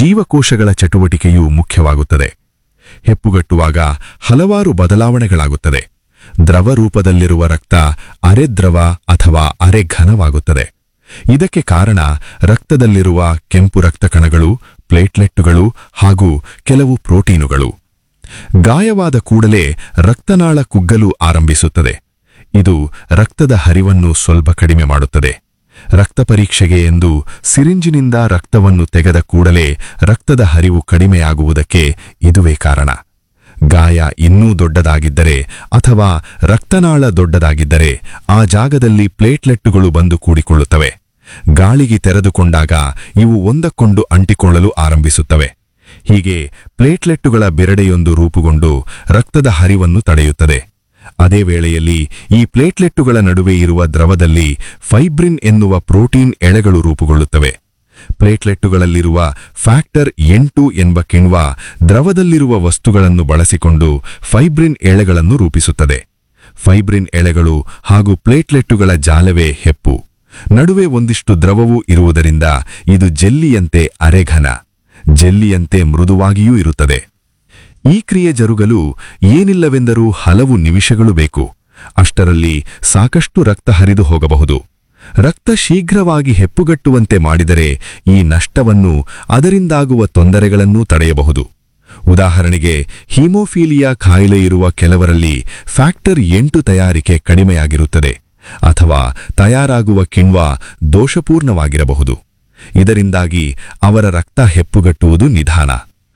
ಜೀವಕೋಶಗಳ ಚಟುವಟಿಕೆಯೂ ಮುಖ್ಯವಾಗುತ್ತದೆ ಹೆಪ್ಪುಗಟ್ಟುವಾಗ ಹಲವಾರು ಬದಲಾವಣೆಗಳಾಗುತ್ತದೆ ದ್ರವ ರೂಪದಲ್ಲಿರುವ ರಕ್ತ ಅರೆದ್ರವ ಅಥವಾ ಅರೆಘನವಾಗುತ್ತದೆ ಇದಕ್ಕೆ ಕಾರಣ ರಕ್ತದಲ್ಲಿರುವ ಕೆಂಪು ರಕ್ತ ಕಣಗಳು ಪ್ಲೇಟ್ಲೆಟ್ಟುಗಳು ಹಾಗೂ ಕೆಲವು ಪ್ರೋಟೀನುಗಳು ಗಾಯವಾದ ಕೂಡಲೇ ರಕ್ತನಾಳ ಕುಗ್ಗಲು ಆರಂಭಿಸುತ್ತದೆ ಇದು ರಕ್ತದ ಹರಿವನ್ನು ಸ್ವಲ್ಪ ಕಡಿಮೆ ಮಾಡುತ್ತದೆ ರಕ್ತ ಪರೀಕ್ಷೆಗೆ ಎಂದು ಸಿರಿಂಜಿನಿಂದ ರಕ್ತವನ್ನು ತೆಗೆದ ಕೂಡಲೇ ರಕ್ತದ ಹರಿವು ಕಡಿಮೆಯಾಗುವುದಕ್ಕೆ ಇದುವೇ ಕಾರಣ ಗಾಯ ಇನ್ನೂ ದೊಡ್ಡದಾಗಿದ್ದರೆ ಅಥವಾ ರಕ್ತನಾಳ ದೊಡ್ಡದಾಗಿದ್ದರೆ ಆ ಜಾಗದಲ್ಲಿ ಪ್ಲೇಟ್ಲೆಟ್ಟುಗಳು ಬಂದು ಕೂಡಿಕೊಳ್ಳುತ್ತವೆ ಗಾಳಿಗೆ ತೆರೆದುಕೊಂಡಾಗ ಇವು ಒಂದಕ್ಕೊಂದು ಅಂಟಿಕೊಳ್ಳಲು ಆರಂಭಿಸುತ್ತವೆ ಹೀಗೆ ಪ್ಲೇಟ್ಲೆಟ್ಟುಗಳ ಬೆರಡೆಯೊಂದು ರೂಪುಗೊಂಡು ರಕ್ತದ ಹರಿವನ್ನು ತಡೆಯುತ್ತದೆ ಅದೇ ವೇಳೆಯಲ್ಲಿ ಈ ಪ್ಲೇಟ್ಲೆಟ್ಟುಗಳ ನಡುವೆ ಇರುವ ದ್ರವದಲ್ಲಿ ಫೈಬ್ರಿನ್ ಎನ್ನುವ ಪ್ರೋಟೀನ್ ಎಳೆಗಳು ರೂಪುಗೊಳ್ಳುತ್ತವೆ ಪ್ಲೇಟ್ಲೆಟ್ಟುಗಳಲ್ಲಿರುವ ಫ್ಯಾಕ್ಟರ್ ಎಂಟು ಎಂಬ ಕಿಣ್ವ ದ್ರವದಲ್ಲಿರುವ ವಸ್ತುಗಳನ್ನು ಬಳಸಿಕೊಂಡು ಫೈಬ್ರಿನ್ ಎಳೆಗಳನ್ನು ರೂಪಿಸುತ್ತದೆ ಫೈಬ್ರಿನ್ ಎಳೆಗಳು ಹಾಗೂ ಪ್ಲೇಟ್ಲೆಟ್ಟುಗಳ ಜಾಲವೇ ಹೆಪ್ಪು ನಡುವೆ ಒಂದಿಷ್ಟು ದ್ರವವೂ ಇರುವುದರಿಂದ ಇದು ಜೆಲ್ಲಿಯಂತೆ ಅರೆಘನ ಜೆಲ್ಲಿಯಂತೆ ಮೃದುವಾಗಿಯೂ ಇರುತ್ತದೆ ಈ ಕ್ರಿಯೆ ಜರುಗಲು ಏನಿಲ್ಲವೆಂದರೂ ಹಲವು ನಿಮಿಷಗಳು ಬೇಕು ಅಷ್ಟರಲ್ಲಿ ಸಾಕಷ್ಟು ರಕ್ತ ಹರಿದು ಹೋಗಬಹುದು ರಕ್ತ ಶೀಘ್ರವಾಗಿ ಹೆಪ್ಪುಗಟ್ಟುವಂತೆ ಮಾಡಿದರೆ ಈ ನಷ್ಟವನ್ನು ಅದರಿಂದಾಗುವ ತೊಂದರೆಗಳನ್ನೂ ತಡೆಯಬಹುದು ಉದಾಹರಣೆಗೆ ಹೀಮೋಫೀಲಿಯಾ ಕಾಯಿಲೆ ಇರುವ ಕೆಲವರಲ್ಲಿ ಫ್ಯಾಕ್ಟರ್ ಎಂಟು ತಯಾರಿಕೆ ಕಡಿಮೆಯಾಗಿರುತ್ತದೆ ಅಥವಾ ತಯಾರಾಗುವ ಕಿಣ್ವ ದೋಷಪೂರ್ಣವಾಗಿರಬಹುದು ಇದರಿಂದಾಗಿ ಅವರ ರಕ್ತ ಹೆಪ್ಪುಗಟ್ಟುವುದು ನಿಧಾನ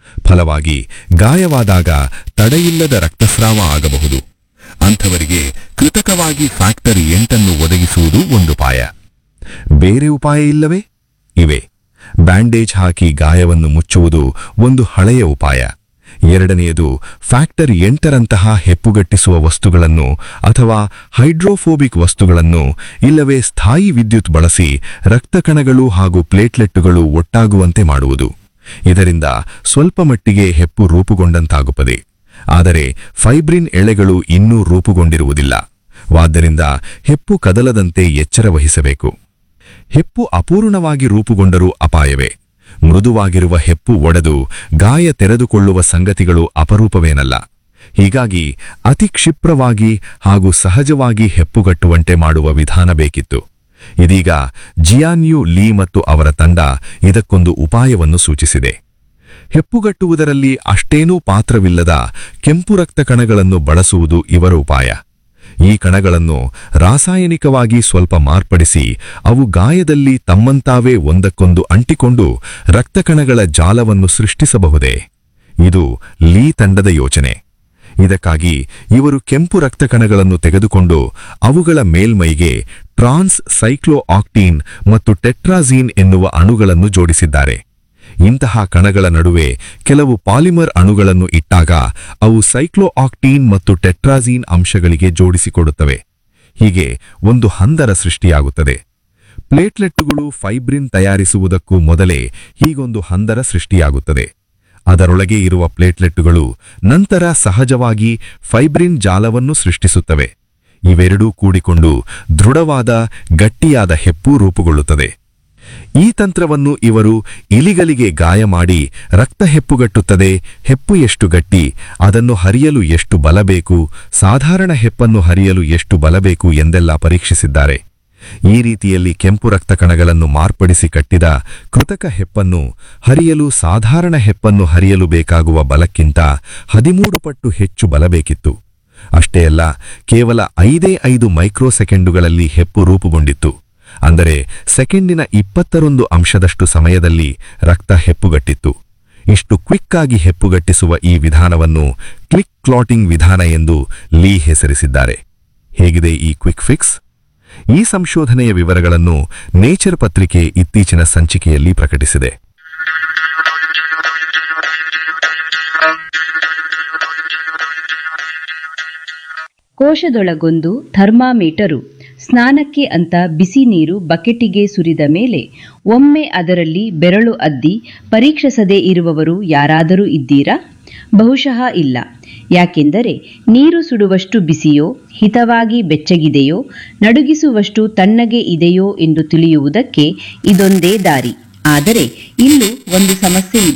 ಫಲವಾಗಿ ಗಾಯವಾದಾಗ ತಡೆಯಿಲ್ಲದ ರಕ್ತಸ್ರಾವ ಆಗಬಹುದು ಅಂಥವರಿಗೆ ಕೃತಕವಾಗಿ ಫ್ಯಾಕ್ಟರ್ ಎಂಟನ್ನು ಒದಗಿಸುವುದು ಒಂದು ಉಪಾಯ ಬೇರೆ ಉಪಾಯ ಇಲ್ಲವೇ ಇವೆ ಬ್ಯಾಂಡೇಜ್ ಹಾಕಿ ಗಾಯವನ್ನು ಮುಚ್ಚುವುದು ಒಂದು ಹಳೆಯ ಉಪಾಯ ಎರಡನೆಯದು ಫ್ಯಾಕ್ಟರ್ ಎಂಟರಂತಹ ಹೆಪ್ಪುಗಟ್ಟಿಸುವ ವಸ್ತುಗಳನ್ನು ಅಥವಾ ಹೈಡ್ರೋಫೋಬಿಕ್ ವಸ್ತುಗಳನ್ನು ಇಲ್ಲವೇ ಸ್ಥಾಯಿ ವಿದ್ಯುತ್ ಬಳಸಿ ರಕ್ತಕಣಗಳು ಹಾಗೂ ಪ್ಲೇಟ್ಲೆಟ್ಟುಗಳು ಒಟ್ಟಾಗುವಂತೆ ಮಾಡುವುದು ಇದರಿಂದ ಸ್ವಲ್ಪ ಮಟ್ಟಿಗೆ ಹೆಪ್ಪು ರೂಪುಗೊಂಡಂತಾಗುತ್ತದೆ ಆದರೆ ಫೈಬ್ರಿನ್ ಎಳೆಗಳು ಇನ್ನೂ ರೂಪುಗೊಂಡಿರುವುದಿಲ್ಲ ವಾದ್ದರಿಂದ ಹೆಪ್ಪು ಕದಲದಂತೆ ಎಚ್ಚರ ವಹಿಸಬೇಕು ಹೆಪ್ಪು ಅಪೂರ್ಣವಾಗಿ ರೂಪುಗೊಂಡರೂ ಅಪಾಯವೇ ಮೃದುವಾಗಿರುವ ಹೆಪ್ಪು ಒಡೆದು ಗಾಯ ತೆರೆದುಕೊಳ್ಳುವ ಸಂಗತಿಗಳು ಅಪರೂಪವೇನಲ್ಲ ಹೀಗಾಗಿ ಅತಿ ಕ್ಷಿಪ್ರವಾಗಿ ಹಾಗೂ ಸಹಜವಾಗಿ ಹೆಪ್ಪುಗಟ್ಟುವಂತೆ ಮಾಡುವ ವಿಧಾನ ಬೇಕಿತ್ತು ಇದೀಗ ಜಿಯಾನ್ಯು ಲೀ ಮತ್ತು ಅವರ ತಂಡ ಇದಕ್ಕೊಂದು ಉಪಾಯವನ್ನು ಸೂಚಿಸಿದೆ ಹೆಪ್ಪುಗಟ್ಟುವುದರಲ್ಲಿ ಅಷ್ಟೇನೂ ಪಾತ್ರವಿಲ್ಲದ ಕೆಂಪು ರಕ್ತ ಕಣಗಳನ್ನು ಬಳಸುವುದು ಇವರ ಉಪಾಯ ಈ ಕಣಗಳನ್ನು ರಾಸಾಯನಿಕವಾಗಿ ಸ್ವಲ್ಪ ಮಾರ್ಪಡಿಸಿ ಅವು ಗಾಯದಲ್ಲಿ ತಮ್ಮಂತಾವೇ ಒಂದಕ್ಕೊಂದು ಅಂಟಿಕೊಂಡು ರಕ್ತಕಣಗಳ ಜಾಲವನ್ನು ಸೃಷ್ಟಿಸಬಹುದೇ ಇದು ಲೀ ತಂಡದ ಯೋಚನೆ ಇದಕ್ಕಾಗಿ ಇವರು ಕೆಂಪು ರಕ್ತಕಣಗಳನ್ನು ತೆಗೆದುಕೊಂಡು ಅವುಗಳ ಮೇಲ್ಮೈಗೆ ಟ್ರಾನ್ಸ್ ಸೈಕ್ಲೋ ಆಕ್ಟೀನ್ ಮತ್ತು ಟೆಟ್ರಾಝೀನ್ ಎನ್ನುವ ಅಣುಗಳನ್ನು ಜೋಡಿಸಿದ್ದಾರೆ ಇಂತಹ ಕಣಗಳ ನಡುವೆ ಕೆಲವು ಪಾಲಿಮರ್ ಅಣುಗಳನ್ನು ಇಟ್ಟಾಗ ಅವು ಸೈಕ್ಲೋ ಆಕ್ಟೀನ್ ಮತ್ತು ಟೆಟ್ರಾಝೀನ್ ಅಂಶಗಳಿಗೆ ಜೋಡಿಸಿಕೊಡುತ್ತವೆ ಹೀಗೆ ಒಂದು ಹಂದರ ಸೃಷ್ಟಿಯಾಗುತ್ತದೆ ಪ್ಲೇಟ್ಲೆಟ್ಟುಗಳು ಫೈಬ್ರಿನ್ ತಯಾರಿಸುವುದಕ್ಕೂ ಮೊದಲೇ ಹೀಗೊಂದು ಹಂದರ ಸೃಷ್ಟಿಯಾಗುತ್ತದೆ ಅದರೊಳಗೆ ಇರುವ ಪ್ಲೇಟ್ಲೆಟ್ಟುಗಳು ನಂತರ ಸಹಜವಾಗಿ ಫೈಬ್ರಿನ್ ಜಾಲವನ್ನು ಸೃಷ್ಟಿಸುತ್ತವೆ ಇವೆರಡೂ ಕೂಡಿಕೊಂಡು ದೃಢವಾದ ಗಟ್ಟಿಯಾದ ಹೆಪ್ಪು ರೂಪುಗೊಳ್ಳುತ್ತದೆ ಈ ತಂತ್ರವನ್ನು ಇವರು ಇಲಿಗಳಿಗೆ ಗಾಯ ಮಾಡಿ ರಕ್ತ ಹೆಪ್ಪುಗಟ್ಟುತ್ತದೆ ಹೆಪ್ಪು ಎಷ್ಟು ಗಟ್ಟಿ ಅದನ್ನು ಹರಿಯಲು ಎಷ್ಟು ಬಲ ಬೇಕು ಸಾಧಾರಣ ಹೆಪ್ಪನ್ನು ಹರಿಯಲು ಎಷ್ಟು ಬಲ ಬೇಕು ಎಂದೆಲ್ಲ ಪರೀಕ್ಷಿಸಿದ್ದಾರೆ ಈ ರೀತಿಯಲ್ಲಿ ಕೆಂಪು ರಕ್ತ ಕಣಗಳನ್ನು ಮಾರ್ಪಡಿಸಿ ಕಟ್ಟಿದ ಕೃತಕ ಹೆಪ್ಪನ್ನು ಹರಿಯಲು ಸಾಧಾರಣ ಹೆಪ್ಪನ್ನು ಹರಿಯಲು ಬೇಕಾಗುವ ಬಲಕ್ಕಿಂತ ಹದಿಮೂರು ಪಟ್ಟು ಹೆಚ್ಚು ಬಲ ಬೇಕಿತ್ತು ಅಷ್ಟೇ ಅಲ್ಲ ಕೇವಲ ಐದೇ ಐದು ಮೈಕ್ರೋ ಸೆಕೆಂಡುಗಳಲ್ಲಿ ಹೆಪ್ಪು ರೂಪುಗೊಂಡಿತ್ತು ಅಂದರೆ ಸೆಕೆಂಡಿನ ಇಪ್ಪತ್ತರೊಂದು ಅಂಶದಷ್ಟು ಸಮಯದಲ್ಲಿ ರಕ್ತ ಹೆಪ್ಪುಗಟ್ಟಿತ್ತು ಇಷ್ಟು ಕ್ವಿಕ್ ಆಗಿ ಹೆಪ್ಪುಗಟ್ಟಿಸುವ ಈ ವಿಧಾನವನ್ನು ಕ್ಲಿಕ್ ಕ್ಲಾಟಿಂಗ್ ವಿಧಾನ ಎಂದು ಲೀ ಹೆಸರಿಸಿದ್ದಾರೆ ಹೇಗಿದೆ ಈ ಕ್ವಿಕ್ ಫಿಕ್ಸ್ ಈ ಸಂಶೋಧನೆಯ ವಿವರಗಳನ್ನು ನೇಚರ್ ಪತ್ರಿಕೆ ಇತ್ತೀಚಿನ ಸಂಚಿಕೆಯಲ್ಲಿ ಪ್ರಕಟಿಸಿದೆ ಕೋಶದೊಳಗೊಂದು ಥರ್ಮಾಮೀಟರು ಸ್ನಾನಕ್ಕೆ ಅಂತ ಬಿಸಿ ನೀರು ಬಕೆಟಿಗೆ ಸುರಿದ ಮೇಲೆ ಒಮ್ಮೆ ಅದರಲ್ಲಿ ಬೆರಳು ಅದ್ದಿ ಪರೀಕ್ಷಿಸದೇ ಇರುವವರು ಯಾರಾದರೂ ಇದ್ದೀರಾ ಬಹುಶಃ ಇಲ್ಲ ಯಾಕೆಂದರೆ ನೀರು ಸುಡುವಷ್ಟು ಬಿಸಿಯೋ ಹಿತವಾಗಿ ಬೆಚ್ಚಗಿದೆಯೋ ನಡುಗಿಸುವಷ್ಟು ತಣ್ಣಗೆ ಇದೆಯೋ ಎಂದು ತಿಳಿಯುವುದಕ್ಕೆ ಇದೊಂದೇ ದಾರಿ ಆದರೆ ಇಲ್ಲೂ ಒಂದು ಸಮಸ್ಯೆ ಇದೆ